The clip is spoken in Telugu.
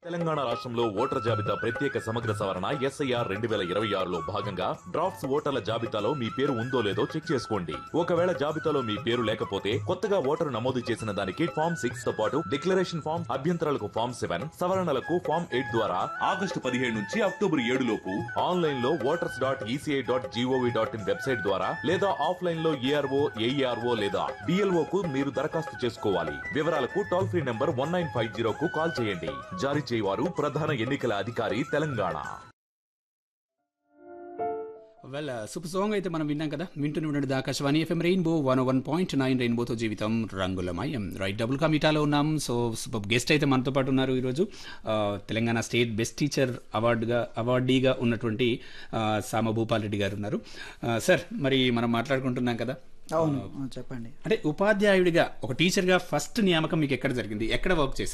తెలంగాణ రాష్ట్రంలో ఓటర్ జాబితా ప్రత్యేక సమగ్ర సవరణ ఎస్ఐఆర్ రెండు వేల ఇరవై ఆరులో భాగంగా డ్రాఫ్ట్స్ ఓటర్ల జాబితాలో మీ పేరు ఉందో లేదో చెక్ చేసుకోండి ఒకవేళ జాబితాలో మీ పేరు లేకపోతే కొత్తగా ఓటరు నమోదు చేసిన దానికి ఫామ్ సిక్స్ తో పాటు డిక్లరేషన్ ఫామ్ అభ్యంతరాలకు ఫామ్ సెవెన్ సవరణలకు ఫామ్ ఎయిట్ ద్వారా ఆగస్టు పదిహేడు నుంచి అక్టోబర్ ఏడు లోపు ఆన్లైన్ లో voters dot ECI dot GOV dot in website ద్వారా లేదా ఆఫ్లైన్ లో ఏఆర్ఓ ఏఈఆర్ఓ లేదా డిఎల్ఓ కు మీరు దరఖాస్తు చేసుకోవాలి వివరాలకు toll free number one nine five zero కు కాల్ చేయండి జారీ చేయవారు ప్రధాన ఎన్నికల అధికారి తెలంగాణ వెల్ సూపర్ సాంగ్ అయితే మనం విన్నాం కదా వింటూనే ఉండండి Akashvani FM rainbow one one point nine రెయిన్బోతో జీవితం రంగులమయం రైట్ డబుల్ కమిటాలో ఉన్నాం సో సూపర్ గెస్ట్ అయితే మనతో పాటు ఉన్నారు ఈరోజు ఆ, తెలంగాణ స్టేట్ బెస్ట్ టీచర్ అవార్డుగా అవార్డీగా ఉన్నటువంటి ఆ, సామ భూపాల్ రెడ్డి గారు ఉన్నారు ఆ, సార్ మరి మనం మాట్లాడుకుంటున్నాం కదా అవును ఆ, చెప్పండి అంటే ఉపాధ్యాయుడిగా ఒక టీచర్గా ఫస్ట్ నియామకం మీకు ఎక్కడ జరిగింది ఎక్కడ వర్క్ చేశారు